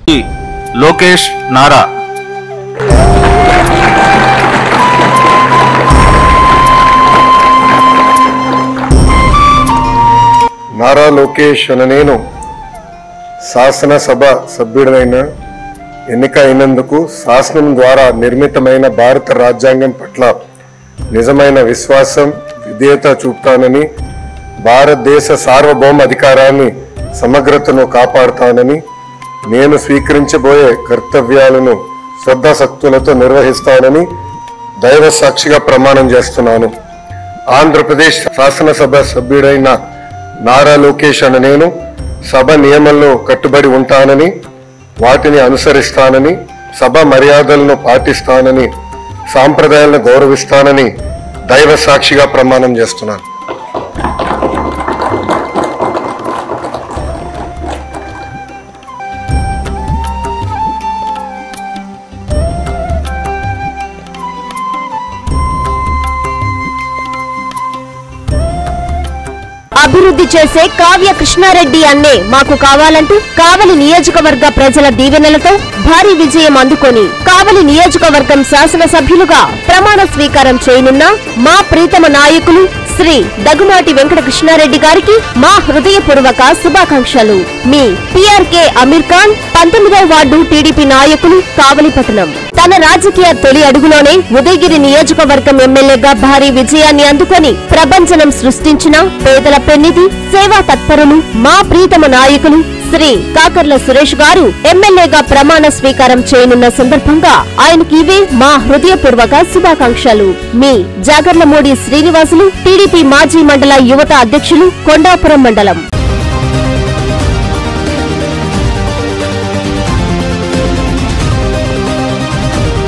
లోకేష్ నారా నారా లోకేష్ అన నేను శాసనసభ సభ్యుడైన ఎన్నిక అయినందుకు శాసనం ద్వారా నిర్మితమైన భారత రాజ్యాంగం పట్ల నిజమైన విశ్వాసం విధేయత చూపుతానని భారతదేశ సార్వభౌమ అధికారాన్ని సమగ్రతను కాపాడుతానని నేను స్వీకరించబోయే కర్తవ్యాలను శ్రద్ధాశక్తులతో నిర్వహిస్తానని దైవ సాక్షిగా ప్రమాణం చేస్తున్నాను ఆంధ్రప్రదేశ్ శాసనసభ సభ్యుడైన నారా లోకేష్ అన్న నేను సభ నియమాలను కట్టుబడి ఉంటానని వాటిని అనుసరిస్తానని సభ మర్యాదలను పాటిస్తానని సాంప్రదాయాలను గౌరవిస్తానని దైవ సాక్షిగా ప్రమాణం చేస్తున్నాను అభివృద్ధి చేసే కావ్య కృష్ణారెడ్డి అన్నే మాకు కావాలంటూ కావలి నియోజకవర్గ ప్రజల దీవెనలతో భారీ విజయం అందుకొని కావలి నియోజకవర్గం శాసనసభ్యులుగా ప్రమాణ స్వీకారం చేయనున్న మా ప్రీతమ నాయకులు శ్రీ దగ్గుమాటి వెంకట కృష్ణారెడ్డి గారికి మా హృదయపూర్వక శుభాకాంక్షలు మీ పిఆర్కే అమీర్ ఖాన్ పంతొమ్మిదవ వార్డు టీడీపీ నాయకులు కావలిపట్టణం తన రాజకీయ తొలి అడుగులోనే ఉదయగిరి నియోజకవర్గం ఎమ్మెల్యేగా భారీ విజయాన్ని అందుకొని ప్రభంజనం సృష్టించిన పేదల పెన్నిధి సేవా తత్పరులు మా ప్రీతమ నాయకులు శ్రీ కాకర్ల సురేష్ గారు ఎమ్మెల్యేగా ప్రమాణ స్వీకారం చేయనున్న సందర్భంగా ఆయనకి ఇవే మా హృదయపూర్వక శుభాకాంక్షలు మీ జాగర్లమూడి శ్రీనివాసులు టీడీపీ మాజీ మండల యువత అధ్యక్షులు కొండాపురం మండలం